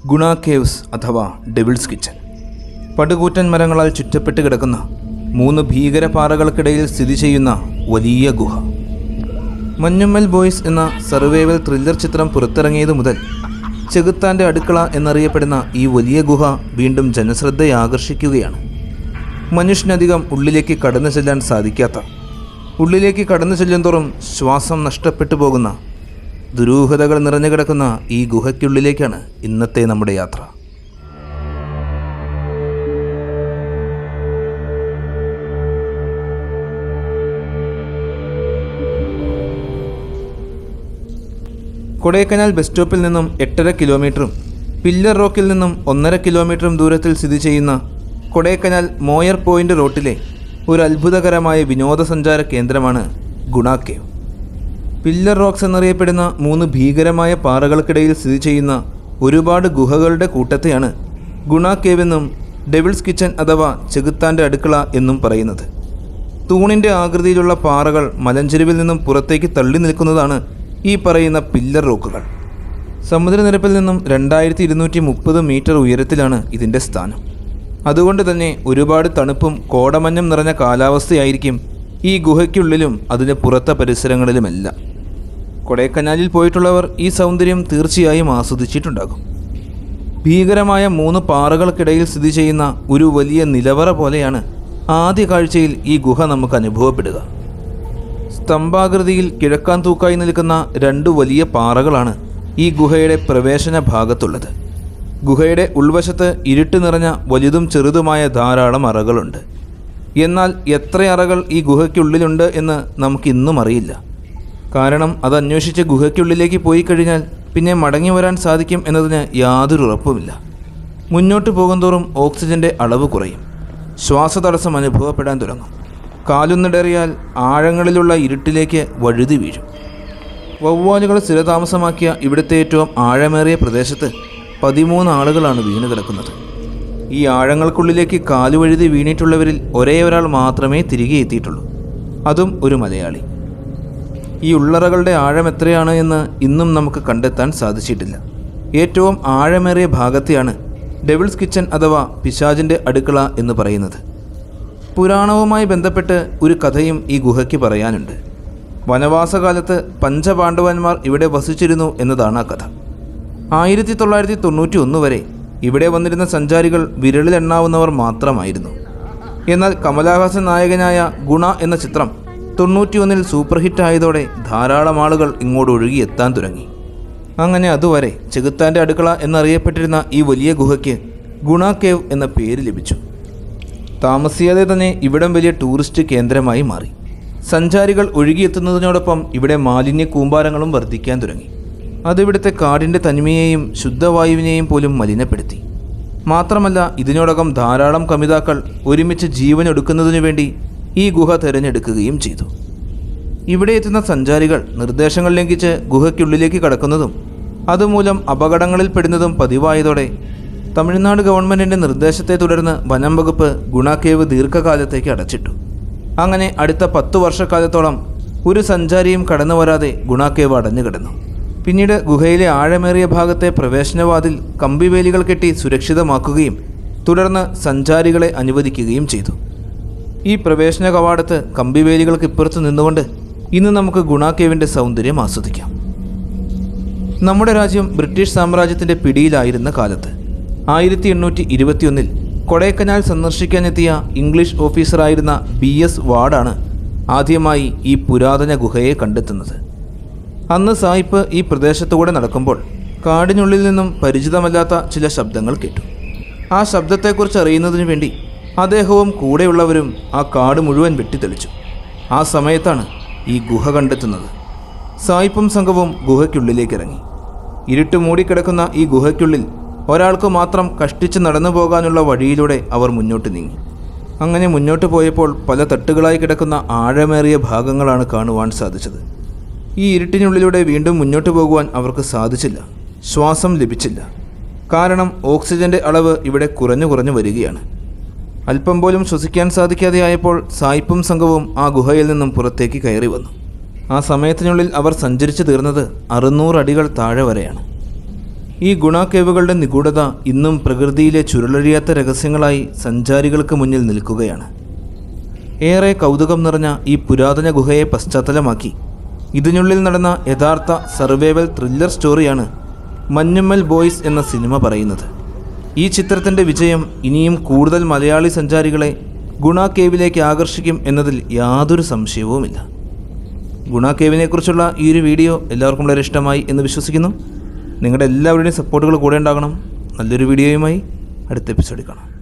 ഗുണ കേവ്സ് അഥവാ devils kitchen പടുകൂറ്റൻ മരങ്ങളാൽ ചുറ്റപ്പെട്ട് കിടക്കുന്ന മൂന്ന് ഭീകരപാറകൾക്കിടയിൽ സ്ഥിതി ചെയ്യുന്ന വലിയ ഗുഹ മഞ്ഞുമ്മൽ ബോയ്സ് എന്ന സർവൈവൽ ത്രില്ലർ ചിത്രം പുറത്തിറങ്ങിയതു മുതൽ ചെകുത്താൻ്റെ അടുക്കള എന്നറിയപ്പെടുന്ന ഈ വലിയ ഗുഹ വീണ്ടും ജനശ്രദ്ധയെ ആകർഷിക്കുകയാണ് മനുഷ്യനധികം ഉള്ളിലേക്ക് കടന്നു ചെല്ലാൻ സാധിക്കാത്ത ഉള്ളിലേക്ക് കടന്നു ചെല്ലുന്തോറും ശ്വാസം നഷ്ടപ്പെട്ടു പോകുന്ന ദുരൂഹതകൾ നിറഞ്ഞു കിടക്കുന്ന ഈ ഗുഹയ്ക്കുള്ളിലേക്കാണ് ഇന്നത്തെ നമ്മുടെ യാത്ര കൊടൈക്കനാൽ ബസ് സ്റ്റോപ്പിൽ നിന്നും എട്ടര കിലോമീറ്ററും പില്ലർ റോക്കിൽ നിന്നും ഒന്നര കിലോമീറ്ററും ദൂരത്തിൽ സ്ഥിതി ചെയ്യുന്ന കൊടൈക്കനാൽ മോയർ പോയിന്റ് റോട്ടിലെ ഒരു അത്ഭുതകരമായ വിനോദസഞ്ചാര കേന്ദ്രമാണ് ഗുണ കേവ് പില്ലർ റോക്സ് എന്നറിയപ്പെടുന്ന മൂന്ന് ഭീകരമായ പാറകൾക്കിടയിൽ സ്ഥിതി ചെയ്യുന്ന ഒരുപാട് ഗുഹകളുടെ കൂട്ടത്തെയാണ് ഗുണ കേവ് എന്നും ഡെവിൾസ് കിച്ചൻ അഥവാ ചെകുത്താൻ്റെ അടുക്കള എന്നും പറയുന്നത് തൂണിൻ്റെ ആകൃതിയിലുള്ള പാറകൾ മലഞ്ചെരുവിൽ നിന്നും പുറത്തേക്ക് തള്ളി നിൽക്കുന്നതാണ് ഈ പറയുന്ന പില്ലർ റോക്കുകൾ സമുദ്രനിരപ്പിൽ നിന്നും രണ്ടായിരത്തി ഇരുന്നൂറ്റി മുപ്പത് മീറ്റർ ഉയരത്തിലാണ് ഇതിൻ്റെ സ്ഥാനം അതുകൊണ്ട് തന്നെ ഒരുപാട് തണുപ്പും കോടമഞ്ഞും നിറഞ്ഞ കാലാവസ്ഥയായിരിക്കും ഈ ഗുഹയ്ക്കുള്ളിലും അതിന് പുറത്തെ പരിസരങ്ങളിലുമെല്ലാം കൊടൈക്കനാലിൽ പോയിട്ടുള്ളവർ ഈ സൗന്ദര്യം തീർച്ചയായും ആസ്വദിച്ചിട്ടുണ്ടാകും ഭീകരമായ മൂന്ന് പാറകൾക്കിടയിൽ സ്ഥിതി ചെയ്യുന്ന ഒരു വലിയ നിലവറ പോലെയാണ് ആദ്യ കാഴ്ചയിൽ ഈ ഗുഹ നമുക്ക് അനുഭവപ്പെടുക സ്തംഭാകൃതിയിൽ കിഴക്കാൻ തൂക്കായി നിൽക്കുന്ന രണ്ട് വലിയ പാറകളാണ് ഈ ഗുഹയുടെ പ്രവേശന ഭാഗത്തുള്ളത് ഗുഹയുടെ ഉൾവശത്ത് ഇരുട്ട് നിറഞ്ഞ വലുതും ചെറുതുമായ ധാരാളം അറകളുണ്ട് എന്നാൽ എത്ര അറകൾ ഈ ഗുഹയ്ക്കുള്ളിലുണ്ട് എന്ന് നമുക്കിന്നും അറിയില്ല കാരണം അത് അന്വേഷിച്ച് ഗുഹയ്ക്കുള്ളിലേക്ക് പോയി കഴിഞ്ഞാൽ പിന്നെ മടങ്ങി വരാൻ സാധിക്കും എന്നതിന് യാതൊരു ഉറപ്പുമില്ല മുന്നോട്ട് പോകുന്തോറും ഓക്സിജന്റെ അളവ് കുറയും ശ്വാസതടസ്സം അനുഭവപ്പെടാൻ തുടങ്ങും കാലുന്നിടറിയാൽ ആഴങ്ങളിലുള്ള ഇരുട്ടിലേക്ക് വഴുതി വീഴും വവ്വാലുകൾ സ്ഥിരതാമസമാക്കിയ ഇവിടുത്തെ ഏറ്റവും ആഴമേറിയ പ്രദേശത്ത് പതിമൂന്ന് ആളുകളാണ് വീണ് കിടക്കുന്നത് ഈ ആഴങ്ങൾക്കുള്ളിലേക്ക് കാലുവഴുതി വീണിട്ടുള്ളവരിൽ ഒരേ ഒരാൾ മാത്രമേ തിരികെ എത്തിയിട്ടുള്ളൂ അതും ഒരു മലയാളി ഈ ഉള്ളറകളുടെ ആഴം എത്രയാണ് എന്ന് ഇന്നും നമുക്ക് കണ്ടെത്താൻ സാധിച്ചിട്ടില്ല ഏറ്റവും ആഴമേറിയ ഭാഗത്തെയാണ് ഡെവിൾസ് കിച്ചൻ അഥവാ പിശാജിൻ്റെ അടുക്കള എന്ന് പറയുന്നത് പുരാണവുമായി ബന്ധപ്പെട്ട് ഒരു കഥയും ഈ ഗുഹയ്ക്ക് പറയാനുണ്ട് വനവാസകാലത്ത് പഞ്ചപാണ്ഡവന്മാർ ഇവിടെ വസിച്ചിരുന്നു എന്നതാണ് ആ കഥ ആയിരത്തി തൊള്ളായിരത്തി തൊണ്ണൂറ്റി ഒന്ന് വരെ ഇവിടെ വന്നിരുന്ന സഞ്ചാരികൾ വിരലിലെണ്ണാവുന്നവർ മാത്രമായിരുന്നു എന്നാൽ കമലഹാസൻ നായകനായ ഗുണ എന്ന ചിത്രം തൊണ്ണൂറ്റിയൊന്നിൽ സൂപ്പർ ഹിറ്റ് ആയതോടെ ധാരാളം ആളുകൾ ഇങ്ങോട്ട് ഒഴുകിയെത്താൻ തുടങ്ങി അങ്ങനെ അതുവരെ ചെകുത്താൻ്റെ അടുക്കള എന്നറിയപ്പെട്ടിരുന്ന ഈ വലിയ ഗുഹയ്ക്ക് ഗുണ കേവ് എന്ന പേര് ലഭിച്ചു താമസിയാതെ തന്നെ ഇവിടം വലിയ ടൂറിസ്റ്റ് കേന്ദ്രമായി മാറി സഞ്ചാരികൾ ഒഴുകിയെത്തുന്നതിനോടൊപ്പം ഇവിടെ മാലിന്യ കൂമ്പാരങ്ങളും വർദ്ധിക്കാൻ തുടങ്ങി അതിവിടുത്തെ കാടിൻ്റെ തനിമയെയും ശുദ്ധവായുവിനെയും പോലും മലിനപ്പെടുത്തി മാത്രമല്ല ഇതിനോടകം ധാരാളം കമിതാക്കൾ ഒരുമിച്ച് ജീവനൊടുക്കുന്നതിനു വേണ്ടി ഈ ഗുഹ തിരഞ്ഞെടുക്കുകയും ചെയ്തു ഇവിടെ എത്തുന്ന സഞ്ചാരികൾ നിർദ്ദേശങ്ങൾ ലംഘിച്ച് ഗുഹയ്ക്കുള്ളിലേക്ക് കടക്കുന്നതും അതുമൂലം അപകടങ്ങളിൽ പെടുന്നതും പതിവായതോടെ തമിഴ്നാട് ഗവൺമെൻറ്റിൻ്റെ നിർദ്ദേശത്തെ തുടർന്ന് വനം വകുപ്പ് ഗുണ കേവ് ദീർഘകാലത്തേക്ക് അടച്ചിട്ടു അങ്ങനെ അടുത്ത പത്തു വർഷക്കാലത്തോളം ഒരു സഞ്ചാരിയും കടന്നു വരാതെ ഗുണ കേവ് അടഞ്ഞു കിടന്നു പിന്നീട് ഗുഹയിലെ ആഴമേറിയ ഭാഗത്തെ പ്രവേശനവാതിൽ കമ്പിവേലികൾ കെട്ടി സുരക്ഷിതമാക്കുകയും തുടർന്ന് സഞ്ചാരികളെ അനുവദിക്കുകയും ചെയ്തു ഈ പ്രവേശന കവാടത്ത് കമ്പിവേലികൾക്ക് ഇപ്പുറത്ത് നിന്നുകൊണ്ട് ഇന്ന് നമുക്ക് ഗുണ കേവിൻ്റെ സൗന്ദര്യം ആസ്വദിക്കാം നമ്മുടെ രാജ്യം ബ്രിട്ടീഷ് സാമ്രാജ്യത്തിൻ്റെ പിടിയിലായിരുന്ന കാലത്ത് ആയിരത്തി എണ്ണൂറ്റി ഇരുപത്തിയൊന്നിൽ കൊടൈക്കനാൽ സന്ദർശിക്കാനെത്തിയ ഇംഗ്ലീഷ് ഓഫീസറായിരുന്ന ബി എസ് വാർഡാണ് ആദ്യമായി ഈ പുരാതന ഗുഹയെ കണ്ടെത്തുന്നത് അന്ന് സായിപ്പ് ഈ പ്രദേശത്തുകൂടെ നടക്കുമ്പോൾ കാടിനുള്ളിൽ നിന്നും പരിചിതമല്ലാത്ത ചില ശബ്ദങ്ങൾ കേട്ടു ആ ശബ്ദത്തെക്കുറിച്ച് അറിയുന്നതിനു വേണ്ടി അദ്ദേഹവും കൂടെയുള്ളവരും ആ കാട് മുഴുവൻ വെട്ടിത്തെളിച്ചു ആ സമയത്താണ് ഈ ഗുഹ കണ്ടെത്തുന്നത് സായിപ്പും സംഘവും ഗുഹയ്ക്കുള്ളിലേക്ക് ഇറങ്ങി ഇരുട്ട് മൂടിക്കിടക്കുന്ന ഈ ഗുഹയ്ക്കുള്ളിൽ ഒരാൾക്ക് മാത്രം കഷ്ടിച്ച് നടന്നു പോകാനുള്ള വഴിയിലൂടെ അവർ മുന്നോട്ട് നീങ്ങി അങ്ങനെ മുന്നോട്ട് പോയപ്പോൾ പല തട്ടുകളായി കിടക്കുന്ന ആഴമേറിയ ഭാഗങ്ങളാണ് കാണുവാൻ സാധിച്ചത് ഈ ഇരുട്ടിനുള്ളിലൂടെ വീണ്ടും മുന്നോട്ട് പോകുവാൻ അവർക്ക് സാധിച്ചില്ല ശ്വാസം ലഭിച്ചില്ല കാരണം ഓക്സിജന്റെ അളവ് ഇവിടെ കുറഞ്ഞു കുറഞ്ഞു വരികയാണ് അല്പം പോലും ശ്വസിക്കാൻ സാധിക്കാതെ ആയപ്പോൾ സായിപ്പും സംഘവും ആ ഗുഹയിൽ നിന്നും പുറത്തേക്ക് കയറി വന്നു ആ സമയത്തിനുള്ളിൽ അവർ സഞ്ചരിച്ചു തീർന്നത് അറുന്നൂറ് അടികൾ താഴെ വരെയാണ് ഈ ഗുണ കേവുകളുടെ നിഗൂഢത ഇന്നും പ്രകൃതിയിലെ ചുരുളഴിയാത്ത രഹസ്യങ്ങളായി സഞ്ചാരികൾക്ക് മുന്നിൽ നിൽക്കുകയാണ് ഏറെ കൗതുകം നിറഞ്ഞ ഈ പുരാതന ഗുഹയെ പശ്ചാത്തലമാക്കി ഇതിനുള്ളിൽ നടന്ന യഥാർത്ഥ സർവൈവൽ ത്രില്ലർ സ്റ്റോറിയാണ് മഞ്ഞുമ്മൽ ബോയ്സ് എന്ന സിനിമ പറയുന്നത് ഈ ചിത്രത്തിൻ്റെ വിജയം ഇനിയും കൂടുതൽ മലയാളി സഞ്ചാരികളെ ഗുണ കേവിലേക്ക് ആകർഷിക്കും എന്നതിൽ യാതൊരു സംശയവുമില്ല ഗുണ കേവിനെക്കുറിച്ചുള്ള ഈ ഒരു വീഡിയോ എല്ലാവർക്കും വളരെ ഇഷ്ടമായി എന്ന് വിശ്വസിക്കുന്നു നിങ്ങളുടെ എല്ലാവരുടെയും സപ്പോർട്ടുകൾ കൂടെ ഉണ്ടാകണം നല്ലൊരു വീഡിയോയുമായി അടുത്ത എപ്പിസോഡിൽ കാണാം